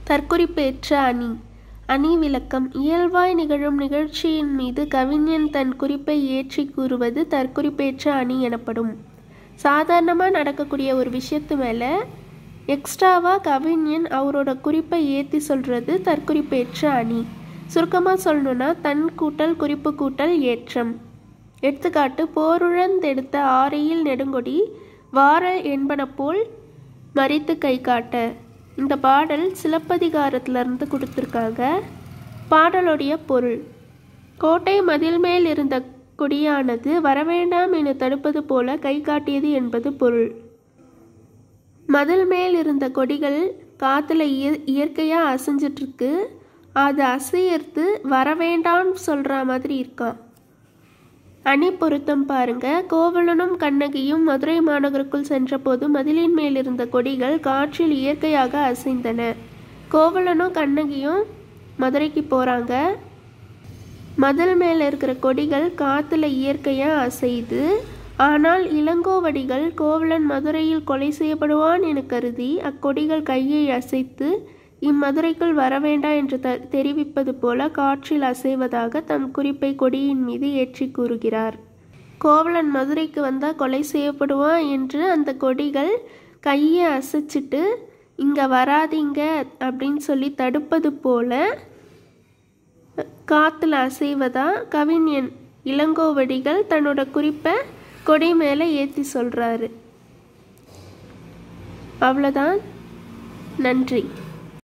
தற்குறிப்பேற்ற அணி அணி விளக்கம் இயல்பாய் நிகழும் நிகழ்ச்சியின் மீது கவிஞன் தன் குறிப்பை ஏற்றி கூறுவது தற்குறிப்பேற்ற அணி எனப்படும் சாதாரணமாக நடக்கக்கூடிய ஒரு விஷயத்து மேலே எக்ஸ்ட்ராவாக கவிஞன் அவரோட குறிப்பை ஏற்றி சொல்கிறது தற்குறிப்பேற்ற அணி சுருக்கமாக சொல்லணுன்னா தன் கூட்டல் குறிப்பு கூட்டல் ஏற்றம் எடுத்துக்காட்டு போருழந்தெடுத்த ஆரையில் நெடுங்கொடி வார என்பன போல் மறித்து கை காட்ட இந்த பாடல் சிலப்பதிகாரத்திலிருந்து கொடுத்துருக்காங்க பாடலுடைய பொருள் கோட்டை மதில் மேல் இருந்த கொடியானது வரவேண்டாம் என தடுப்பது போல கை காட்டியது என்பது பொருள் மதில் மேல் இருந்த கொடிகள் காற்றுல இய இயற்கையாக அசைஞ்சிட்ருக்கு அது அசையறது வரவேண்டான்னு சொல்கிற மாதிரி இருக்கான் அணி பொருத்தம் பாருங்க கோவலனும் கண்ணகியும் மதுரை மாநகருக்குள் சென்றபோது மதிலின் மேல் இருந்த கொடிகள் காற்றில் இயற்கையாக அசைந்தன கோவலனும் கண்ணகியும் மதுரைக்கு போகிறாங்க மதில் மேலே இருக்கிற கொடிகள் காற்றுல இயற்கையாக அசைது ஆனால் இளங்கோவடிகள் கோவலன் மதுரையில் கொலை செய்யப்படுவான் என கருதி அக்கொடிகள் கையை அசைத்து இம்மதுரைக்குள் வரவேண்டாம் என்று த தெரிவிப்பது போல காற்றில் அசைவதாக தம் குறிப்பை கொடியின் மீது ஏற்றி கூறுகிறார் கோவலன் மதுரைக்கு வந்தால் கொலை செய்யப்படுவான் என்று அந்த கொடிகள் கையை அசைச்சிட்டு இங்கே வராதீங்க அப்படின்னு சொல்லி தடுப்பது போல காற்றுல அசைவதா கவிஞன் இளங்கோவடிகள் தன்னோட குறிப்பை கொடி மேலே ஏற்றி சொல்கிறாரு அவ்வளோதான் நன்றி